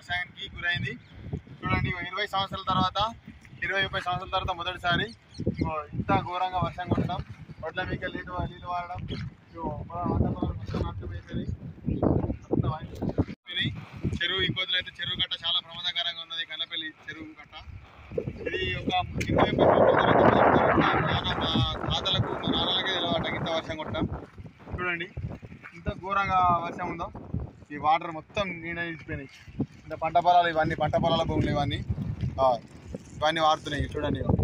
వర్షానికి గురైంది చూడండి ఇగో ఇరవై సంవత్సరాల తర్వాత ఇరవై ముప్పై సంవత్సరాల తర్వాత మొదటిసారి ఇగో ఇంత ఘోరంగా వర్షం కొట్టడం వడ్ల మీకు నీళ్ళు నీళ్ళు వాడడం ఇగో మన పంట పొలాలు మొత్తం నష్టపోయిపోయినాయి అంతా వాడిపోయినాయి. చెరువు ఇంకోతులు అయితే చెరువు కట్ట చాలా ప్రమాదకరంగా ఉన్నది కన్నపల్లి చెరువు కట్ట ఇది ఒక ఇరవై ముప్పై సంవత్సరాల తర్వాత చాలా మా తాతలకు మా నాన్నలకే తెలియట ఇంత వర్షం కొట్టడం చూడండి ఇంత ఘోరంగా వర్షం ఉందో ఈ వాటర్ మొత్తం నీడ నిలిచిపోయినాయి ఇంత పంట పొలాలు ఇవన్నీ పంట పొలాల భూములు ఇవన్నీ ఆ, ఇవన్నీ వాడుతున్నాయి చూడండి ఇగో.